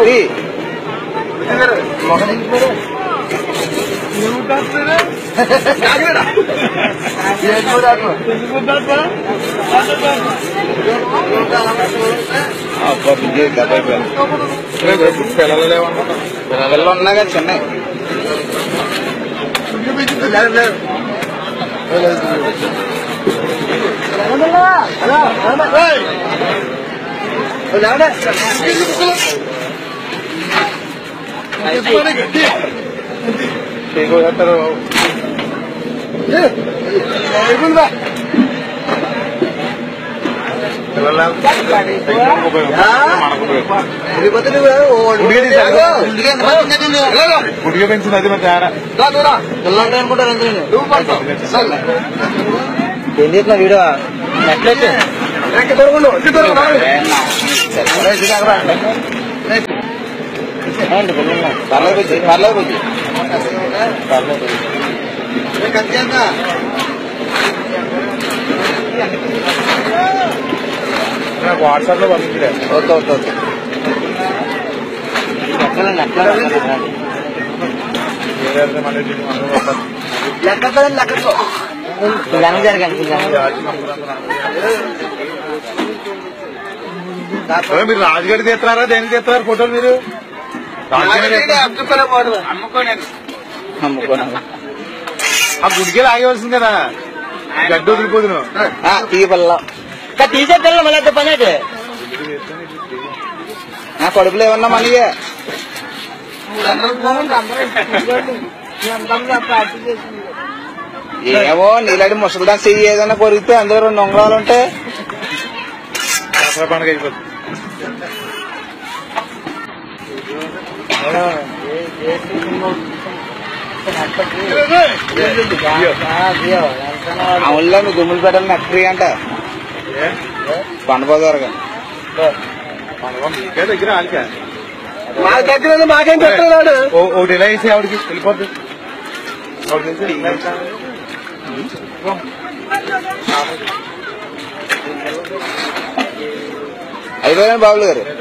ఊరి పిల్లలు ఉన్నా కదా చిన్న గుడిగా పెంచింది అది మరి తేడా అనుకుంటారు ఏం చేస్తున్నా వీడియో నెట్లయితే పర్లేదు బుజ్జి పర్లేదు బుజ్జి పర్లేదు బుజ్జి. నాకు వాట్సాప్ లో పంపించలే ఓకే ఓకే ఓకే నెట్లండి నెట్లండి ఏదైతే మళ్ళీ దీన్ని మనం వస్తాం. లెక్క లెక్కో వెనక జరగండి అరే మీరు రాజుగారి తీస్తున్నారా దేనికి తీస్తున్నారు ఫోటోలు మీరు రాజుగారి తీస్తున్నారు. అమ్ముకోను ఆ గుడికి లాగేవలసింది కదా గడ్డ వదిలిపోదు నువ్వు. తీయ పిల్ల తీసే పిల్ల మళ్ళీ అయితే పని అయితే నా కడుపులో ఏమన్నా మనీయే ఏమో నీలాంటి ముసలిదాన్ని చెయ్యి ఏదైనా కొరిగితే అందులో రెండు ఉంగరాలు ఉంటే దసరా పండుగ అయిపోతుంది అవునులే మీ దుమ్ములు పెట్టాలి నెక్రీ అంట ఏ? పండపోదారుగా పండుగ మీకే దగ్గర ఆలికా మా దగ్గర మాకేం చెప్తున్నాడు ఓ- ఒకటి ఇలా వేసి ఆవిడకి వెళ్ళిపోద్ది ఆవిడకి వేసి అయిపోయాను బాబులు గారు